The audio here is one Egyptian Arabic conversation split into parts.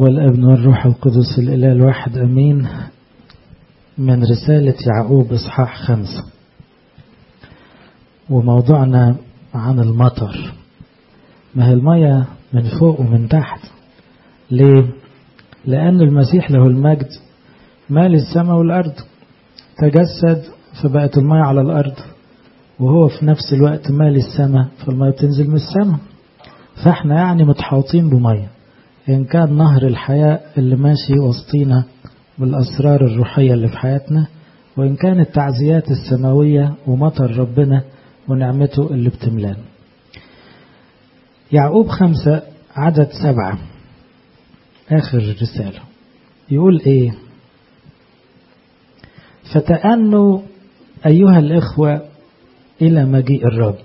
والابن والروح القدس الإله الواحد أمين من رسالة يعقوب إصحاح خمسة وموضوعنا عن المطر ما هي المية من فوق ومن تحت ليه؟ لأن المسيح له المجد مال السماء والأرض تجسد فبقت المية على الأرض وهو في نفس الوقت مال السماء فالمية بتنزل من السماء فاحنا يعني متحوطين بمية إن كان نهر الحياة اللي ماشي وسطينا بالأسرار الروحية اللي في حياتنا وإن كانت التعزيات السماوية ومطر ربنا ونعمته اللي بتملانا يعقوب خمسة عدد سبعة آخر الرسالة يقول إيه فتأنوا أيها الإخوة إلى مجيء الرب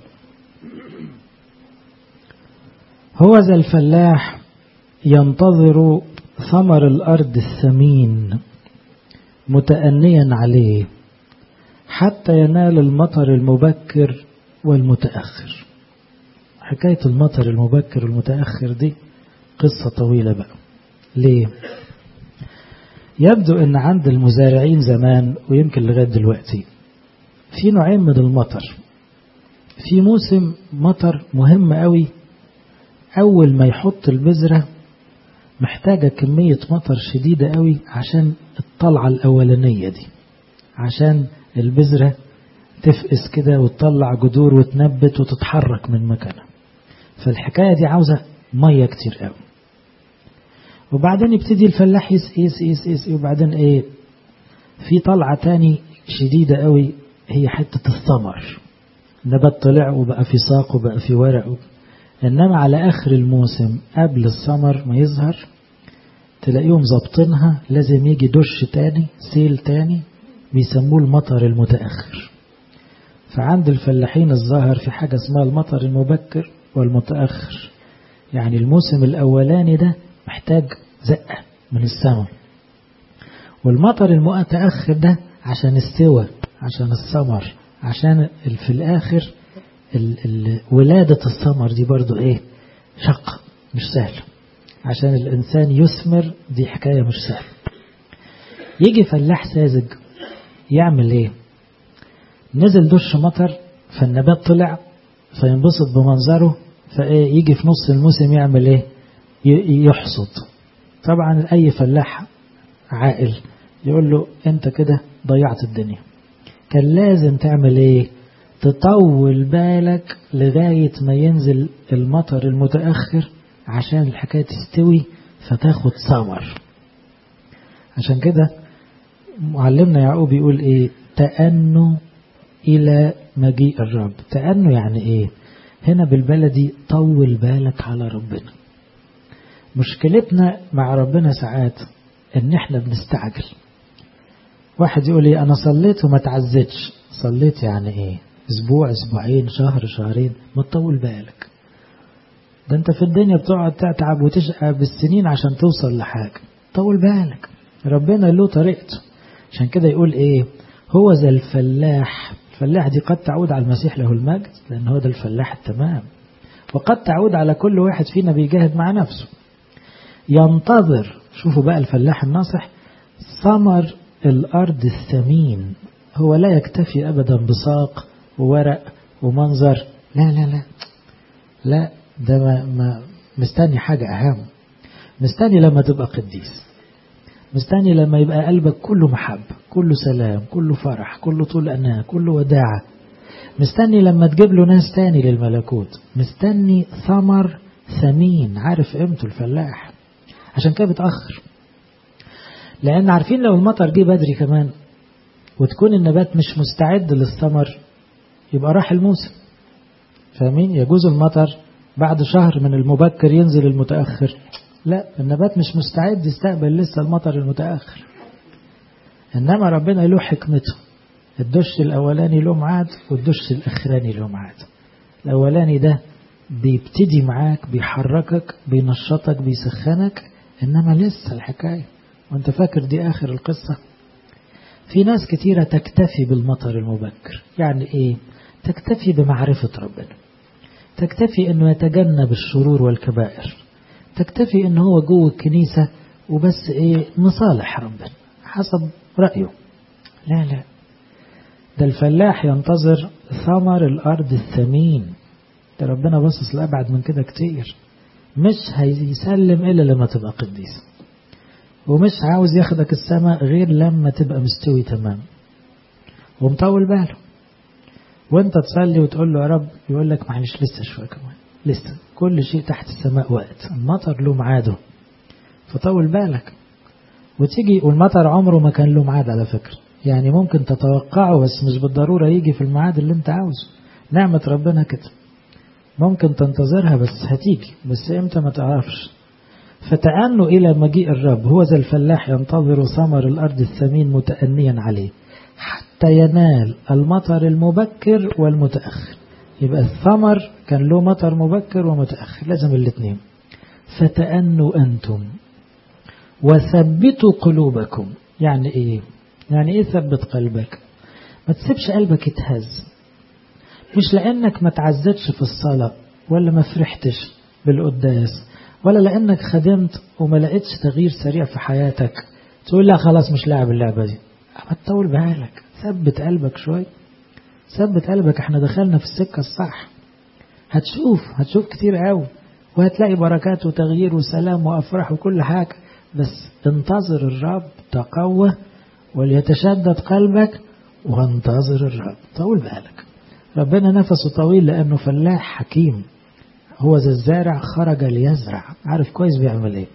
هو ذا الفلاح ينتظر ثمر الأرض الثمين متأنيا عليه حتى ينال المطر المبكر والمتأخر حكاية المطر المبكر والمتأخر دي قصة طويلة بقى ليه يبدو ان عند المزارعين زمان ويمكن لغاية دلوقتي في نوعين من المطر في موسم مطر مهم قوي اول ما يحط البذرة محتاجة كمية مطر شديدة قوي عشان الطلعة الاولانية دي عشان البذرة تفقس كده وتطلع جذور وتنبت وتتحرك من مكانها فالحكاية دي عاوزة مية كتير قوي وبعدين يبتدي الفلاح يسقي يسقي يسقي يسقي وبعدين ايه في طلعة تاني شديدة قوي هي حتة الثمر نبات طلع وبقى في ساق وبقى في ورق انما على اخر الموسم قبل الثمر ما يظهر تلاقيهم ظابطينها لازم يجي دش تاني سيل تاني بيسموه المطر المتأخر فعند الفلاحين الظاهر في حاجة اسمها المطر المبكر والمتأخر يعني الموسم الأولاني ده محتاج زقة من السماء والمطر المتأخر ده عشان استوى عشان الثمر عشان في الآخر ال ال ولادة الثمر دي برضو ايه شق مش سهل عشان الإنسان يثمر دي حكاية مش سهل يجي فلاح ساذج يعمل ايه نزل دش مطر فالنبات طلع فينبسط بمنظره فايه يجي في نص الموسم يعمل ايه يحصد طبعا اي فلاح عاقل يقول له انت كده ضيعت الدنيا كان لازم تعمل ايه تطول بالك لغاية ما ينزل المطر المتأخر عشان الحكاية تستوي فتاخد ثمر عشان كده معلمنا يعقوب يقول ايه تأنوا إلى مجيء الرب تأنوا يعني ايه هنا بالبلدي طول بالك على ربنا مشكلتنا مع ربنا ساعات ان احنا بنستعجل واحد يقول لي انا صليت وما تعزتش صليت يعني ايه اسبوع اسبوعين شهر شهرين ما تطول بالك ده انت في الدنيا بتقعد تتعب وتشقى بالسنين عشان توصل لحاجة طول بالك ربنا له طريقته عشان كده يقول ايه هو ذا الفلاح الفلاح دي قد تعود على المسيح له المجد لان هو ده الفلاح التمام وقد تعود على كل واحد فينا بيجاهد مع نفسه ينتظر شوفوا بقى الفلاح الناصح ثمر الأرض الثمين هو لا يكتفي أبدا بساق وورق ومنظر لا لا لا لا ده ما, ما مستني حاجة أهم مستني لما تبقى قديس مستني لما يبقى قلبك كله محبة كله سلام كله فرح كله طول أناة كله وداعة مستني لما تجيب له ناس تاني للملكوت مستني ثمر ثمين عارف قيمته الفلاح عشان كده بتأخر لأن عارفين لو المطر جه بدري كمان وتكون النبات مش مستعد للثمر يبقى راح الموسم فاهمين يجوز المطر بعد شهر من المبكر ينزل المتأخر لا النبات مش مستعد يستقبل لسه المطر المتأخر إنما ربنا له حكمته الدش الأولاني له ميعاد والدش الأخراني له ميعاد الأولاني ده بيبتدي معاك بيحركك بينشطك بيسخنك إنما لسه الحكاية وانت فاكر دي آخر القصة في ناس كتيرة تكتفي بالمطر المبكر يعني إيه تكتفي بمعرفة ربنا تكتفي أنه يتجنب الشرور والكبائر تكتفي أنه هو جوه الكنيسة وبس ايه نصالح ربنا حسب رأيه لا لا ده الفلاح ينتظر ثمر الأرض الثمين ده ربنا باصص لأبعد من كده كتير مش هيسلم إلا لما تبقى قديس ومش عاوز ياخدك السماء غير لما تبقى مستوي تمام ومطول باله وانت تصلي وتقول له يا رب يقول لك معلش لسه شوية كمان لسه كل شيء تحت السماء وقت المطر له ميعاده فطول بالك وتيجي والمطر عمره ما كان له ميعاد على فكرة يعني ممكن تتوقعه بس مش بالضرورة يجي في الميعاد اللي انت عاوزه نعمة ربنا كده ممكن تنتظرها بس هتيجي بس امتى ما تعرفش فتأنوا إلى مجيء الرب هو ذا الفلاح ينتظر ثمر الأرض الثمين متأنيا عليه حتى ينال المطر المبكر والمتأخر يبقى الثمر كان له مطر مبكر ومتأخر لازم الاثنين فتأنوا أنتم وثبتوا قلوبكم يعني إيه يعني إيه ثبت قلبك ما تسيبش قلبك يتهز مش لأنك ما تعزتش في الصلاة ولا ما فرحتش بالقداس ولا لأنك خدمت وما لقيتش تغيير سريع في حياتك تقول لا خلاص مش لاعب اللعبة دي ما تطول بالك ثبت قلبك شوي ثبت قلبك احنا دخلنا في السكة الصح هتشوف هتشوف كتير قوي وهتلاقي بركات وتغيير وسلام وأفراح وكل حاجة بس انتظر الرب تقوى وليتشدد قلبك وانتظر الرب طول بالك ربنا نفسه طويل لأنه فلاح حكيم هو ذا الزارع خرج ليزرع عارف كويس بيعمل ايه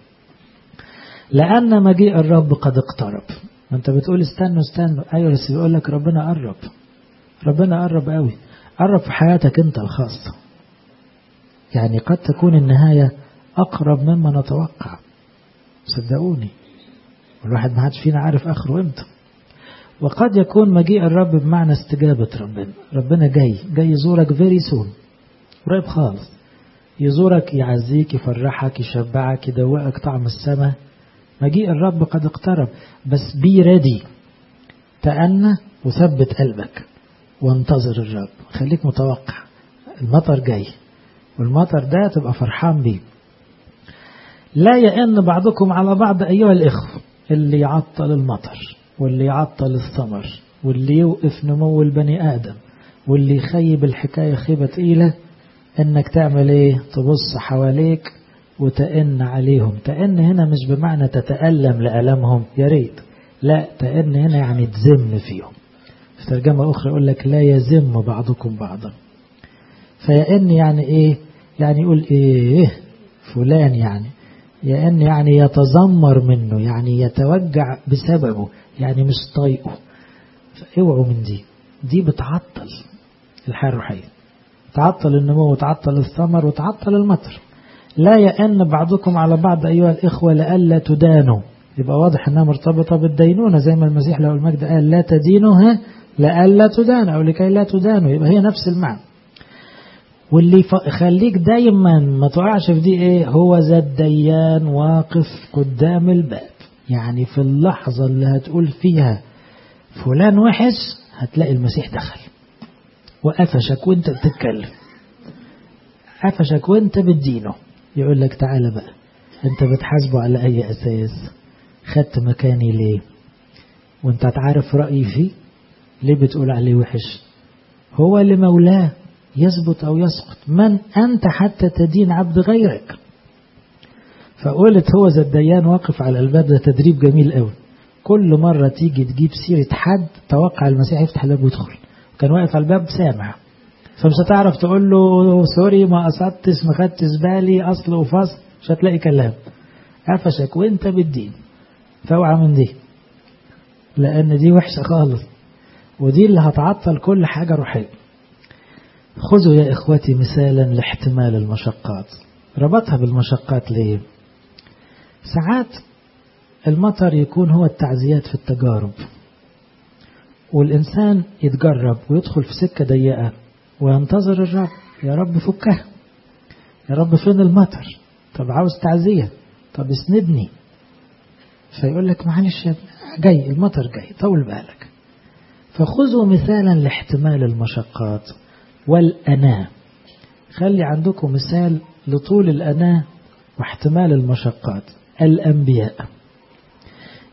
لأن مجيء الرب قد اقترب انت بتقول استنوا استنوا ايوه بس بيقول لك ربنا قرب ربنا قرب قوي قرب في حياتك انت الخاصة يعني قد تكون النهاية أقرب مما نتوقع صدقوني والواحد ما حدش فينا عارف آخره امتى وقد يكون مجيء الرب بمعنى استجابة ربنا ربنا جاي جاي يزورك فيري سون قريب خالص يزورك يعزيك يفرحك يشبعك يدوقك طعم السماء مجيء الرب قد اقترب بس بي ريدي تأنى وثبت قلبك وانتظر الرب خليك متوقع المطر جاي والمطر ده تبقى فرحان بيه لا يئن بعضكم على بعض أيها الإخوة اللي يعطل المطر واللي يعطل الثمر واللي يوقف نمو البني آدم واللي يخيب الحكاية خيبة تقيلة انك تعمل ايه تبص حواليك وتأن عليهم تأن هنا مش بمعنى تتألم لألمهم يا ريت لا تأن هنا يعني تزم فيهم في ترجمة أخرى يقول لك لا يزم بعضكم بعضا فيأن يعني إيه يعني يقول إيه فلان يعني يأن يعني يتذمر منه يعني يتوجع بسببه يعني مش طايقه اوعوا من دي دي بتعطل الحياة الروحية تعطل النمو وتعطل الثمر وتعطل المطر لا يأن بعضكم على بعض أيها الإخوة لألا تدانوا يبقى واضح أنها مرتبطة بالدينونة زي ما المسيح له المجد قال لا تدينوا لألا تدان أو لكي لا تدانوا يبقى هي نفس المعنى واللي يخليك دايما ما تقعش في دي ايه هو ذا الديان واقف قدام الباب يعني في اللحظة اللي هتقول فيها فلان وحش هتلاقي المسيح دخل وقفشك وانت بتتكلم قفشك وانت بتدينه يقول لك تعالى بقى انت بتحاسبه على اي اساس خدت مكاني ليه وانت هتعرف رأيي فيه ليه بتقول عليه وحش هو اللي مولاه يثبت أو يسقط من أنت حتى تدين عبد غيرك فقولت هو ذا الديان واقف على الباب ده تدريب جميل قوي كل مرة تيجي تجيب سيرة حد توقع المسيح يفتح الباب ويدخل كان واقف على الباب سامع فمش هتعرف تقول له سوري ما قصدتش ما خدتش بالي أصل وفصل مش هتلاقي كلام قفشك وانت بالدين فاوعى من دي لأن دي وحشة خالص ودي اللي هتعطل كل حاجة روحية خذوا يا إخوتي مثالا لاحتمال المشقات ربطها بالمشقات ليه ساعات المطر يكون هو التعزيات في التجارب والإنسان يتجرب ويدخل في سكة ضيقة وينتظر الرب يا رب فكها يا رب فين المطر طب عاوز تعزية طب اسندني فيقول لك معلش جاي المطر جاي طول بالك فخذوا مثالا لاحتمال المشقات والأناة خلي عندكم مثال لطول الأناة واحتمال المشقات الأنبياء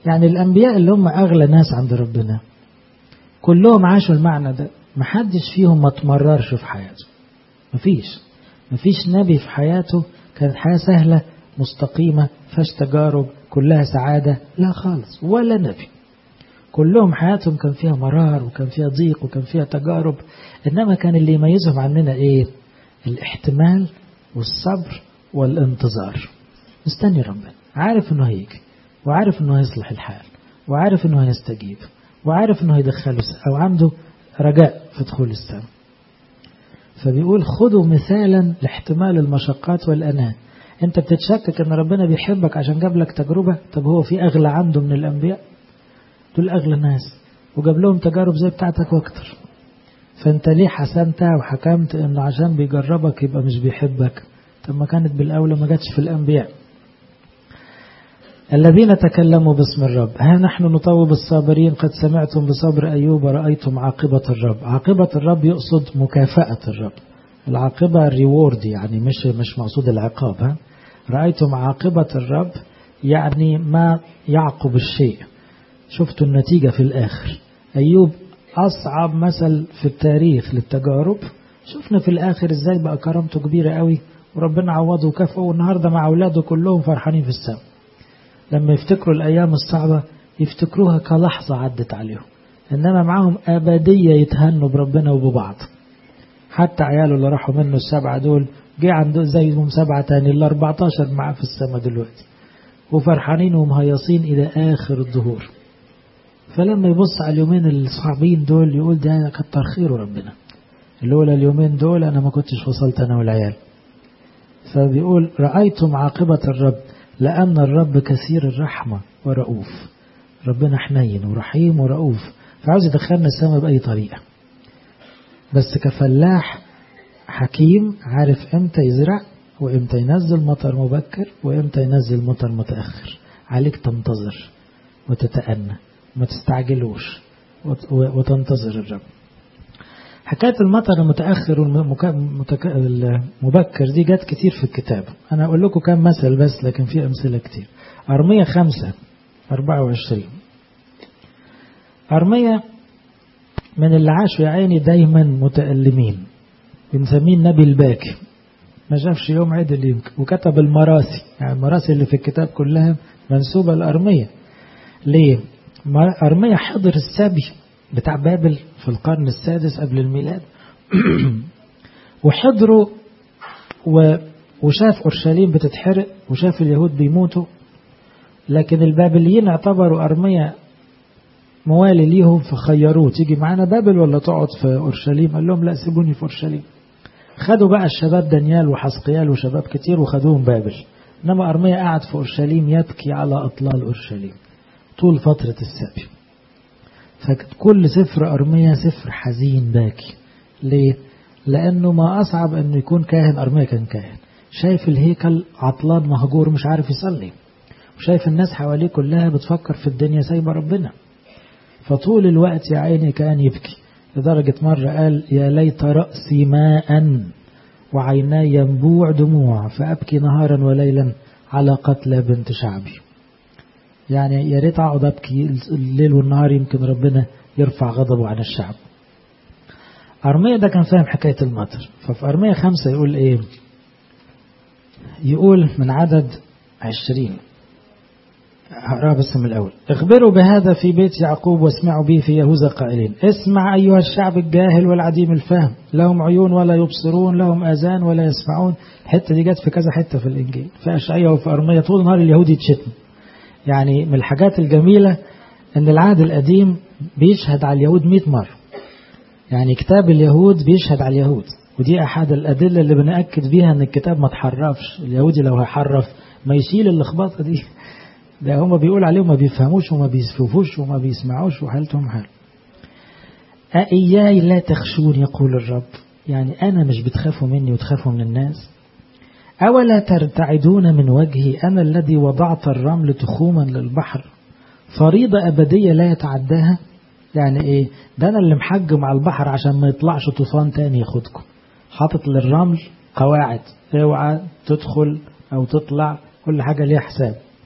يعني الأنبياء اللي هم أغلى ناس عند ربنا كلهم عاشوا المعنى ده محدش فيهم ما تمررش في حياته مفيش مفيش نبي في حياته كانت حياة سهلة مستقيمة فاش تجارب كلها سعادة لا خالص ولا نبي كلهم حياتهم كان فيها مرار وكان فيها ضيق وكان فيها تجارب إنما كان اللي يميزهم عننا إيه الاحتمال والصبر والانتظار مستني ربنا عارف انه هيجي وعارف انه هيصلح الحال وعارف انه هيستجيب وعارف انه هيدخله او عنده رجاء في دخول السماء فبيقول خذوا مثالا لاحتمال المشقات والأناة انت بتتشكك ان ربنا بيحبك عشان جاب لك تجربة طب هو في اغلى عنده من الانبياء دول اغلى ناس وجاب لهم تجارب زي بتاعتك واكتر فانت ليه حسنتها وحكمت انه عشان بيجربك يبقى مش بيحبك طب ما كانت بالاولى ما جاتش في الانبياء الذين تكلموا باسم الرب ها نحن نطوب الصابرين قد سمعتم بصبر أيوب ورأيتم عاقبة الرب عاقبة الرب يقصد مكافأة الرب العاقبة ريورد يعني مش مش مقصود العقاب ها رأيتم عاقبة الرب يعني ما يعقب الشيء شفتوا النتيجة في الآخر أيوب أصعب مثل في التاريخ للتجارب شفنا في الآخر إزاي بقى كرامته كبيرة قوي وربنا عوضه وكافئه والنهاردة مع أولاده كلهم فرحانين في السماء لما يفتكروا الأيام الصعبة يفتكروها كلحظة عدت عليهم إنما معاهم أبدية يتهنوا بربنا وببعض حتى عياله اللي راحوا منه السبعة دول جه عنده زيهم سبعة تاني ال 14 معاه في السماء دلوقتي وفرحانين ومهيصين إلى آخر الظهور فلما يبص على اليومين الصعبين دول يقول ده كتر خيره ربنا الأولى اليومين دول أنا ما كنتش وصلت أنا والعيال فبيقول رأيتم عاقبة الرب لأن الرب كثير الرحمة ورؤوف ربنا حنين ورحيم ورؤوف فعاوز يدخلنا السماء بأي طريقة بس كفلاح حكيم عارف امتى يزرع وامتى ينزل مطر مبكر وامتى ينزل مطر متأخر عليك تنتظر وتتأنى ما تستعجلوش وتنتظر الرب حكاية المطر المتأخر والمبكر دي جت كتير في الكتاب أنا أقول لكم كم مثل بس لكن في أمثلة كتير أرمية خمسة أربعة وعشرين أرمية من اللي عاشوا يا عيني دايما متألمين بنسميه النبي الباكي ما شافش يوم عدل يمكن وكتب المراسي يعني المراسي اللي في الكتاب كلها منسوبة لأرمية ليه؟ أرمية حضر السبي بتاع بابل في القرن السادس قبل الميلاد وحضروا و وشاف أورشليم بتتحرق وشاف اليهود بيموتوا لكن البابليين اعتبروا أرمية موالي ليهم فخيروه تيجي معانا بابل ولا تقعد في أورشليم قال لهم لا سيبوني في أورشليم خدوا بقى الشباب دانيال وحسقيال وشباب كتير وخدوهم بابل إنما أرمية قعد في أورشليم يبكي على أطلال أورشليم طول فترة السبي فكل سفر أرمية سفر حزين باكي ليه؟ لأنه ما أصعب أنه يكون كاهن أرمية كان كاهن شايف الهيكل عطلان مهجور مش عارف يصلي وشايف الناس حواليه كلها بتفكر في الدنيا سايبة ربنا فطول الوقت يا عيني كان يبكي لدرجة مرة قال يا ليت رأسي ماء وعيناي ينبوع دموع فأبكي نهارا وليلا على قتلى بنت شعبي يعني يا ريت اقعد ابكي الليل والنهار يمكن ربنا يرفع غضبه عن الشعب أرمية ده كان فاهم حكاية المطر ففي أرمية خمسة يقول إيه يقول من عدد عشرين هقرأها بس من الأول اخبروا بهذا في بيت يعقوب واسمعوا به في يهوذا قائلين اسمع أيها الشعب الجاهل والعديم الفهم لهم عيون ولا يبصرون لهم آذان ولا يسمعون الحتة دي جت في كذا حتة في الإنجيل في أشعية وفي أرمية طول النهار اليهود يتشتموا يعني من الحاجات الجميلة أن العهد القديم بيشهد على اليهود 100 مرة يعني كتاب اليهود بيشهد على اليهود ودي أحد الأدلة اللي بنأكد بيها أن الكتاب ما تحرفش اليهودي لو هيحرف ما يشيل اللخبطة دي ده هما بيقول عليهم ما بيفهموش وما بيسفوفوش وما بيسمعوش وحالتهم حال أإياي لا تخشون يقول الرب يعني أنا مش بتخافوا مني وتخافوا من الناس أولا ترتعدون من وجهي أنا الذي وضعت الرمل تخوما للبحر فريضة أبدية لا يتعداها يعني إيه ده أنا اللي محجم على البحر عشان ما يطلعش طوفان تاني ياخدكم حاطط للرمل قواعد اوعى تدخل أو تطلع كل حاجة ليها حساب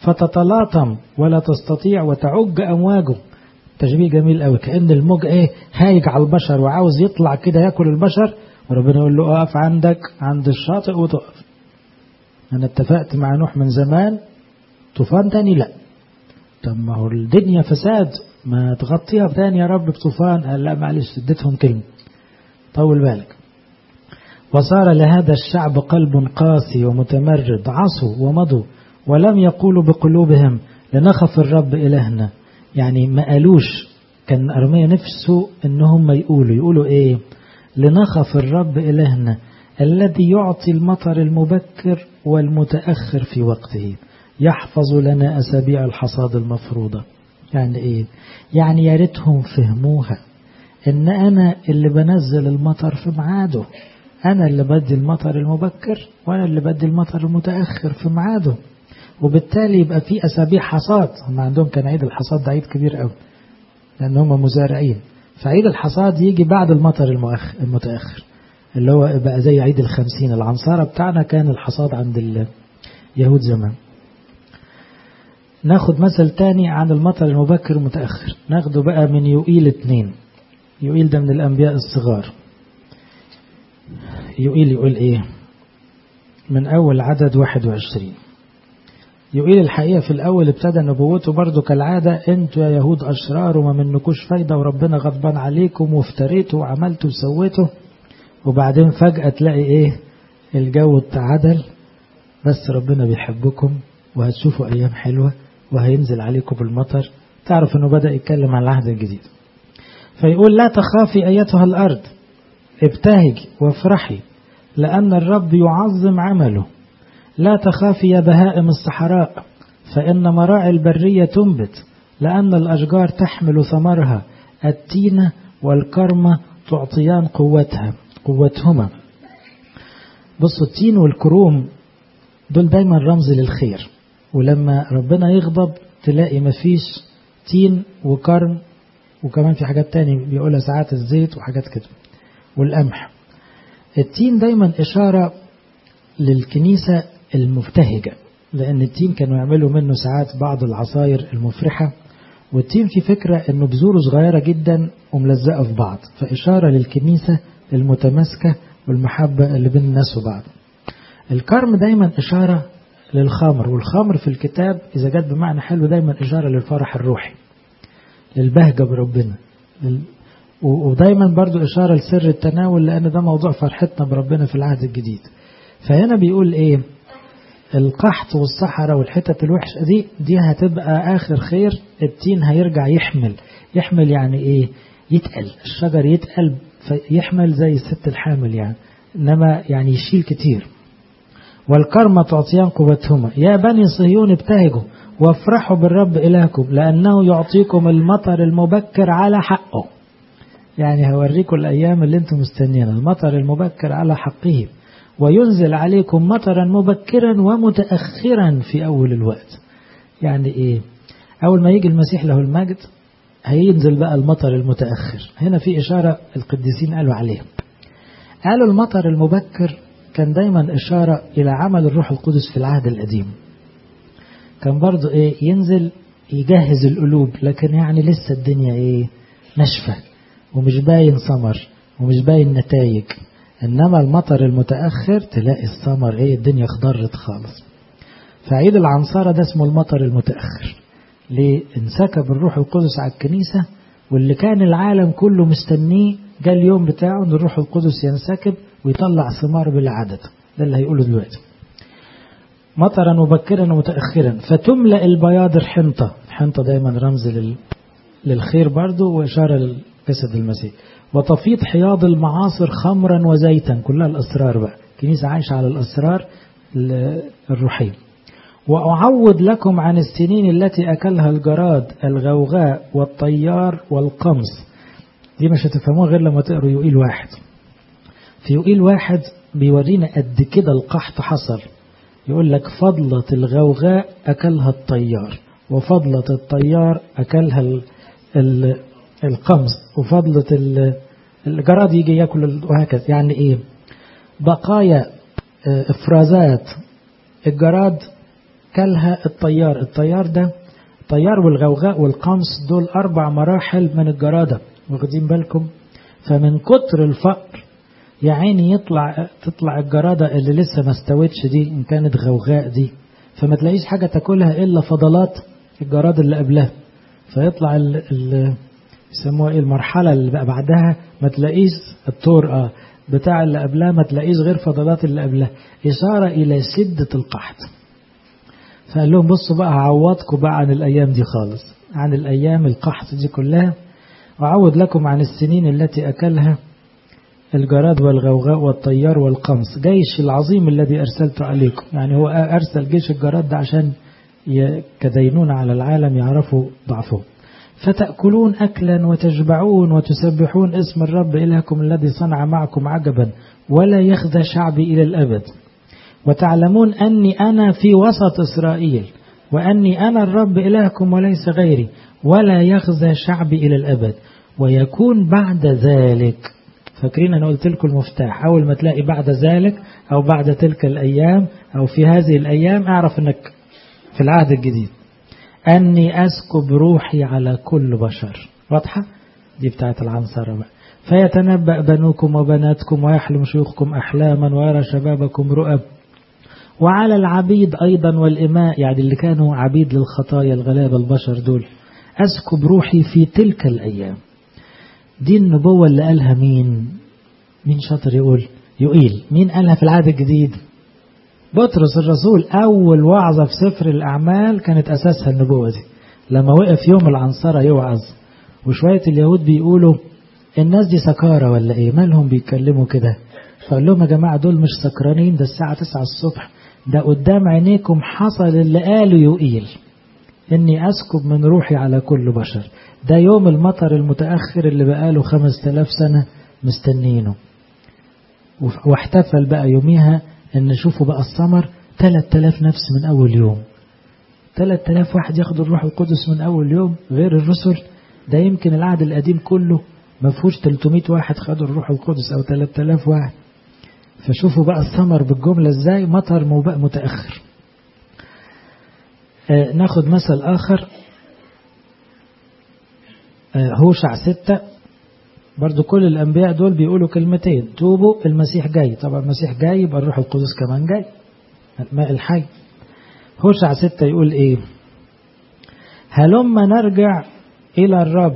فتتلاطم ولا تستطيع وتعج أمواجه تشبيه جميل قوي كأن الموج ايه هايج على البشر وعاوز يطلع كده ياكل البشر وربنا يقول له اقف عندك عند الشاطئ وتقف انا اتفقت مع نوح من زمان طوفان تاني لا طب ما هو الدنيا فساد ما تغطيها تاني يا رب بطوفان قال لا معلش اديتهم كلمة طول بالك وصار لهذا الشعب قلب قاسي ومتمرد عصوا ومضوا ولم يقولوا بقلوبهم لنخف الرب إلهنا يعني ما قالوش كان أرميا نفسه إنهم يقولوا يقولوا إيه لنخف الرب إلهنا الذي يعطي المطر المبكر والمتأخر في وقته يحفظ لنا أسابيع الحصاد المفروضة يعني إيه يعني يا ريتهم فهموها إن أنا اللي بنزل المطر في ميعاده أنا اللي بدي المطر المبكر وأنا اللي بدي المطر المتأخر في ميعاده وبالتالي يبقى في أسابيع حصاد هم عندهم كان عيد الحصاد ده عيد كبير قوي لأن هم مزارعين فعيد الحصاد يجي بعد المطر المتأخر اللي هو بقى زي عيد الخمسين العنصرة بتاعنا كان الحصاد عند اليهود زمان ناخد مثل تاني عن المطر المبكر المتأخر ناخده بقى من يوئيل اتنين يوئيل ده من الأنبياء الصغار يوئيل يقول ايه من أول عدد 21 يقول الحقيقة في الأول ابتدى نبوته برضو كالعادة انتوا يا يهود أشرار وما منكوش فايدة وربنا غضبان عليكم وافتريتوا وعملتوا وسويتوا وبعدين فجأة تلاقي ايه الجو اتعدل بس ربنا بيحبكم وهتشوفوا أيام حلوة وهينزل عليكم بالمطر تعرف أنه بدأ يتكلم عن العهد الجديد فيقول لا تخافي أيتها الأرض ابتهجي وافرحي لأن الرب يعظم عمله لا تخافي يا بهائم الصحراء فإن مراعي البرية تنبت لأن الأشجار تحمل ثمرها التينة والكرمة تعطيان قوتها قوتهما بصوا التين والكروم دول دايما رمز للخير ولما ربنا يغضب تلاقي مفيش تين وكرم وكمان في حاجات تاني بيقولها ساعات الزيت وحاجات كده والقمح التين دايما إشارة للكنيسة المبتهجة لأن التين كانوا يعملوا منه ساعات بعض العصاير المفرحة والتين في فكرة أنه بذوره صغيرة جدا وملزقة في بعض فإشارة للكنيسة المتماسكة والمحبة اللي بين الناس وبعض الكرم دايما إشارة للخمر والخمر في الكتاب إذا جت بمعنى حلو دايما إشارة للفرح الروحي للبهجة بربنا ودايما برضو إشارة لسر التناول لأن ده موضوع فرحتنا بربنا في العهد الجديد فهنا بيقول إيه القحط والصحراء والحتت الوحشة دي دي هتبقى آخر خير التين هيرجع يحمل يحمل يعني إيه يتقل الشجر يتقل فيحمل زي الست الحامل يعني إنما يعني يشيل كتير والكرمة تعطيان قوتهما يا بني صهيون ابتهجوا وافرحوا بالرب إلهكم لأنه يعطيكم المطر المبكر على حقه يعني هوريكم الأيام اللي انتم مستنيينها المطر المبكر على حقه وينزل عليكم مطرا مبكرا ومتأخرا في أول الوقت يعني إيه أول ما يجي المسيح له المجد هينزل بقى المطر المتأخر هنا في إشارة القديسين قالوا عليه قالوا المطر المبكر كان دايما إشارة إلى عمل الروح القدس في العهد القديم كان برضو إيه ينزل يجهز القلوب لكن يعني لسه الدنيا إيه نشفة ومش باين ثمر ومش باين نتائج إنما المطر المتأخر تلاقي الثمر إيه الدنيا خضرت خالص فعيد العنصرة ده اسمه المطر المتأخر ليه انسكب الروح القدس على الكنيسة واللي كان العالم كله مستنيه جاء اليوم بتاعه ان الروح القدس ينسكب ويطلع ثمار بلا عدد ده اللي هيقوله دلوقتي مطرا مبكرا ومتأخرا فتملأ البياضر حنطة الحنطة دايما رمز لل... للخير برضه وإشارة لجسد المسيح وتفيض حياض المعاصر خمرا وزيتا كلها الأسرار بقى كنيسة عايشة على الأسرار الروحية وأعوض لكم عن السنين التي أكلها الجراد الغوغاء والطيار والقمص دي مش هتفهموها غير لما تقروا يقيل واحد في يقيل واحد بيورينا قد كده القحط حصل يقول لك فضلة الغوغاء أكلها الطيار وفضلة الطيار أكلها ال ال القمص وفضلة الجراد يجي ياكل وهكذا يعني ايه بقايا افرازات الجراد كلها الطيار الطيار ده الطيار والغوغاء والقمص دول أربع مراحل من الجرادة واخدين بالكم فمن كتر الفقر يا عيني يطلع تطلع الجرادة اللي لسه ما استوتش دي إن كانت غوغاء دي فما تلاقيش حاجة تاكلها إلا فضلات الجراد اللي قبلها فيطلع ال ال يسموها ايه المرحلة اللي بقى بعدها ما تلاقيش الطرقة بتاع اللي قبلها ما تلاقيش غير فضلات اللي قبلها إشارة إلى شدة القحط فقال لهم بصوا بقى هعوضكم بقى عن الأيام دي خالص عن الأيام القحط دي كلها وأعوض لكم عن السنين التي أكلها الجراد والغوغاء والطيار والقمص جيش العظيم الذي أرسلت عليكم يعني هو أرسل جيش الجراد ده عشان كدينون على العالم يعرفوا ضعفه فتأكلون أكلا وتشبعون وتسبحون اسم الرب إلهكم الذي صنع معكم عجبا ولا يخزى شعبي إلى الأبد وتعلمون أني أنا في وسط إسرائيل وأني أنا الرب إلهكم وليس غيري ولا يخزى شعبي إلى الأبد ويكون بعد ذلك فاكرين أنا قلت لكم المفتاح أول ما تلاقي بعد ذلك أو بعد تلك الأيام أو في هذه الأيام أعرف أنك في العهد الجديد أني أسكب روحي على كل بشر واضحة دي بتاعت العنصرة بقى فيتنبأ بنوكم وبناتكم ويحلم شيوخكم أحلاما ويرى شبابكم رؤب وعلى العبيد أيضا والإماء يعني اللي كانوا عبيد للخطايا الغلابة البشر دول أسكب روحي في تلك الأيام دي النبوة اللي قالها مين مين شاطر يقول يقيل مين قالها في العهد الجديد بطرس الرسول أول وعظة في سفر الأعمال كانت أساسها النبوة دي لما وقف يوم العنصرة يوعظ وشوية اليهود بيقولوا الناس دي سكارة ولا إيه مالهم بيتكلموا كده فقال لهم يا جماعة دول مش سكرانين ده الساعة 9 الصبح ده قدام عينيكم حصل اللي قاله يقيل إني أسكب من روحي على كل بشر ده يوم المطر المتأخر اللي بقاله خمس تلاف سنة مستنينه واحتفل بقى يوميها ان شوفوا بقى الثمر 3000 نفس من اول يوم 3000 واحد ياخد الروح القدس من اول يوم غير الرسل ده يمكن العهد القديم كله ما فيهوش 300 واحد خدوا الروح القدس او 3000 واحد فشوفوا بقى الثمر بالجملة ازاي مطر متأخر آه ناخد مثل آخر آه هوشع ستة برضو كل الأنبياء دول بيقولوا كلمتين توبوا المسيح جاي طبعا المسيح جاي يبقى الروح القدس كمان جاي الماء الحي هوشع ستة يقول ايه هلما نرجع إلى الرب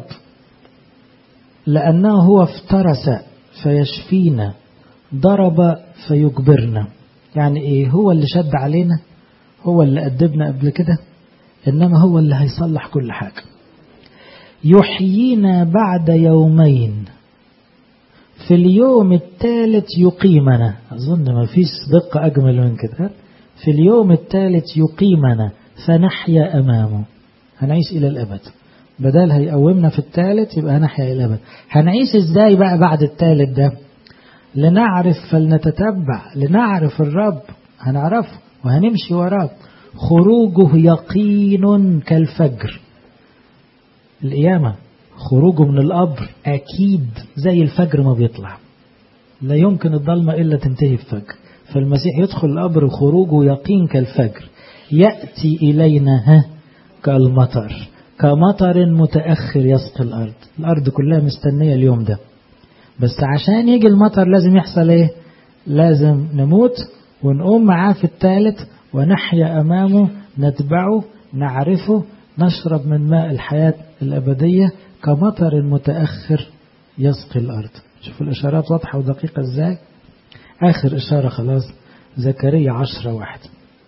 لأنه هو افترس فيشفينا ضرب فيجبرنا يعني ايه هو اللي شد علينا هو اللي أدبنا قبل كده إنما هو اللي هيصلح كل حاجة يحيينا بعد يومين في اليوم الثالث يقيمنا أظن ما فيش دقة أجمل من كده في اليوم الثالث يقيمنا فنحيا أمامه هنعيش إلى الأبد بدل هيقومنا في الثالث يبقى هنحيا إلى الأبد هنعيش إزاي بقى بعد الثالث ده لنعرف فلنتتبع لنعرف الرب هنعرفه وهنمشي وراه خروجه يقين كالفجر القيامة خروجه من القبر أكيد زي الفجر ما بيطلع لا يمكن الضلمة إلا تنتهي بفجر فالمسيح يدخل القبر وخروجه يقين كالفجر يأتي إلينا ها كالمطر كمطر متأخر يسقي الأرض الأرض كلها مستنية اليوم ده بس عشان يجي المطر لازم يحصل ايه لازم نموت ونقوم معاه في الثالث ونحيا أمامه نتبعه نعرفه نشرب من ماء الحياة الأبدية كمطر متأخر يسقي الأرض شوفوا الإشارات واضحة ودقيقة إزاي آخر إشارة خلاص زكريا عشرة واحد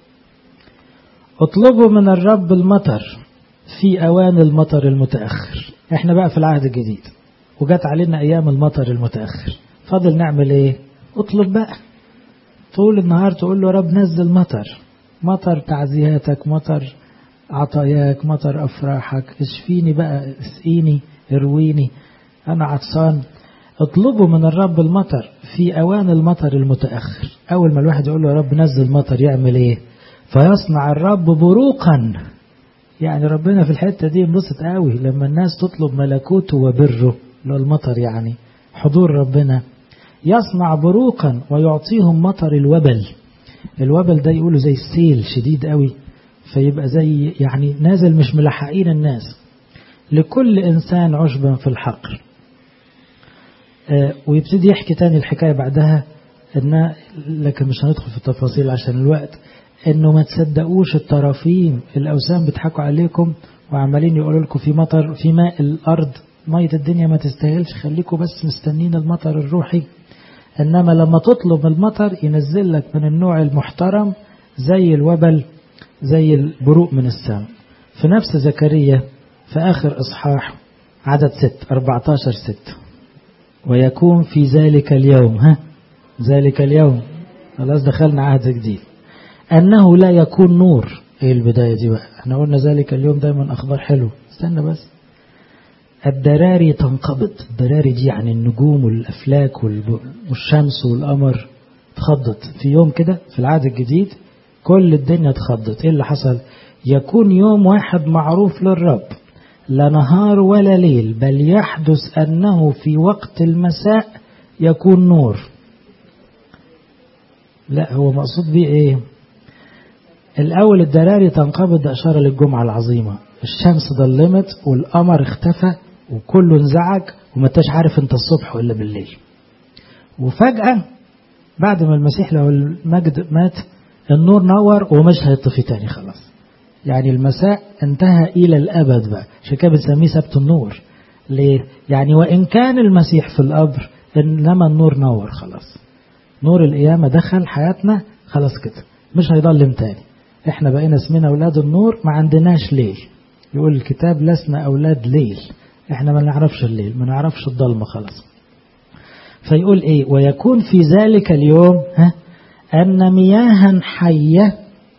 اطلبوا من الرب المطر في أوان المطر المتأخر احنا بقى في العهد الجديد وجات علينا أيام المطر المتأخر فاضل نعمل ايه اطلب بقى طول النهار تقول له رب نزل مطر مطر تعزياتك مطر عطاياك مطر أفراحك اشفيني بقى اسقيني ارويني أنا عطسان اطلبوا من الرب المطر في أوان المطر المتأخر أول ما الواحد يقول له يا رب نزل مطر يعمل إيه فيصنع الرب بروقا يعني ربنا في الحتة دي انبسط قوي لما الناس تطلب ملكوته وبره اللي هو المطر يعني حضور ربنا يصنع بروقا ويعطيهم مطر الوبل الوبل ده يقولوا زي السيل شديد قوي فيبقى زي يعني نازل مش ملحقين الناس لكل إنسان عشبا في الحقر آه ويبتدي يحكي تاني الحكاية بعدها إن لكن مش هندخل في التفاصيل عشان الوقت إنه ما تصدقوش الطرافين الأوسام بيضحكوا عليكم وعمالين يقولوا لكم في مطر في ماء الأرض مية الدنيا ما تستاهلش خليكم بس مستنين المطر الروحي إنما لما تطلب المطر ينزل لك من النوع المحترم زي الوبل زي البروق من السماء في نفس زكريا في آخر إصحاح عدد ست 14 ست ويكون في ذلك اليوم ها ذلك اليوم خلاص دخلنا عهد جديد أنه لا يكون نور ايه البداية دي بقى احنا قلنا ذلك اليوم دايما أخبار حلو استنى بس الدراري تنقبض الدراري دي يعني النجوم والأفلاك والشمس والقمر تخضت في يوم كده في العهد الجديد كل الدنيا تخضت ايه اللي حصل يكون يوم واحد معروف للرب لا نهار ولا ليل بل يحدث أنه في وقت المساء يكون نور لا هو مقصود بيه ايه الأول الدراري تنقبض أشار للجمعة العظيمة الشمس ظلمت والقمر اختفى وكله انزعج وما انتش عارف انت الصبح ولا بالليل وفجأة بعد ما المسيح له المجد مات النور نور ومش هيطفي تاني خلاص يعني المساء انتهى إلى الأبد بقى عشان كده بنسميه سبت النور ليه؟ يعني وإن كان المسيح في القبر إنما النور نور خلاص نور القيامة دخل حياتنا خلاص كده مش هيضلم تاني احنا بقينا اسمنا أولاد النور ما عندناش ليل يقول الكتاب لسنا أولاد ليل احنا ما نعرفش الليل ما نعرفش الضلمة خلاص فيقول ايه ويكون في ذلك اليوم ها أن مياها حية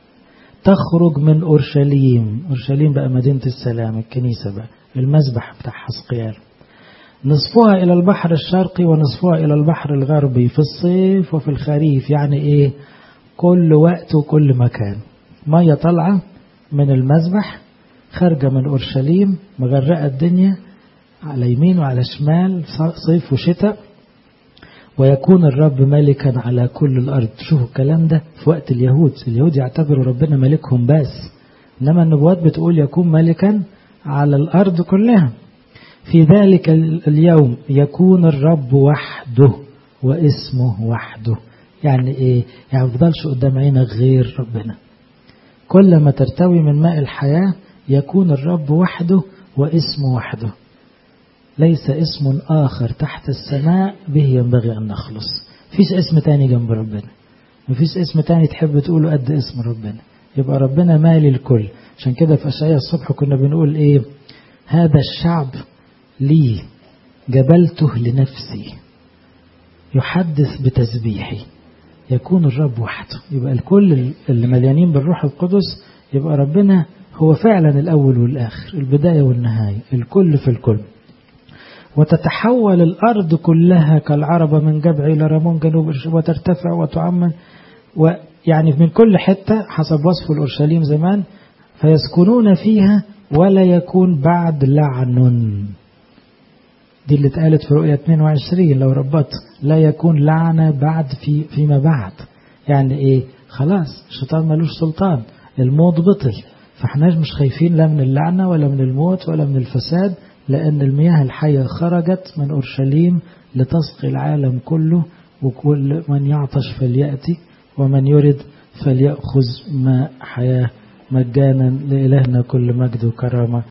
تخرج من أورشليم أورشليم بقى مدينة السلام الكنيسة بقى المسبح بتاع حسقيال نصفها إلى البحر الشرقي ونصفها إلى البحر الغربي في الصيف وفي الخريف يعني إيه كل وقت وكل مكان مية طالعة من المسبح خارجة من أورشليم مغرقة الدنيا على يمين وعلى شمال صيف وشتاء ويكون الرب ملكا على كل الأرض شوفوا الكلام ده في وقت اليهود اليهود يعتبروا ربنا ملكهم بس إنما النبوات بتقول يكون ملكا على الأرض كلها في ذلك اليوم يكون الرب وحده واسمه وحده يعني ايه يعني ما يفضلش قدام عينك غير ربنا كل ما ترتوي من ماء الحياة يكون الرب وحده واسمه وحده ليس اسم آخر تحت السماء به ينبغي أن نخلص فيش اسم تاني جنب ربنا مفيش اسم تاني تحب تقوله قد اسم ربنا يبقى ربنا مالي الكل عشان كده في أشعياء الصبح كنا بنقول إيه هذا الشعب لي جبلته لنفسي يحدث بتسبيحي يكون الرب وحده يبقى الكل اللي مليانين بالروح القدس يبقى ربنا هو فعلا الأول والآخر البداية والنهاية الكل في الكل وتتحول الأرض كلها كالعربة من جبع إلى رمون جنوب وترتفع وتعمن ويعني من كل حتة حسب وصف الأورشليم زمان فيسكنون فيها ولا يكون بعد لعن دي اللي اتقالت في رؤية 22 لو ربط لا يكون لعنة بعد في فيما بعد يعني ايه خلاص الشيطان ملوش سلطان الموت بطل فاحناش مش خايفين لا من اللعنة ولا من الموت ولا من الفساد لأن المياه الحية خرجت من أورشليم لتسقي العالم كله وكل من يعطش فليأتي ومن يرد فليأخذ ماء حياة مجانا لإلهنا كل مجد وكرامة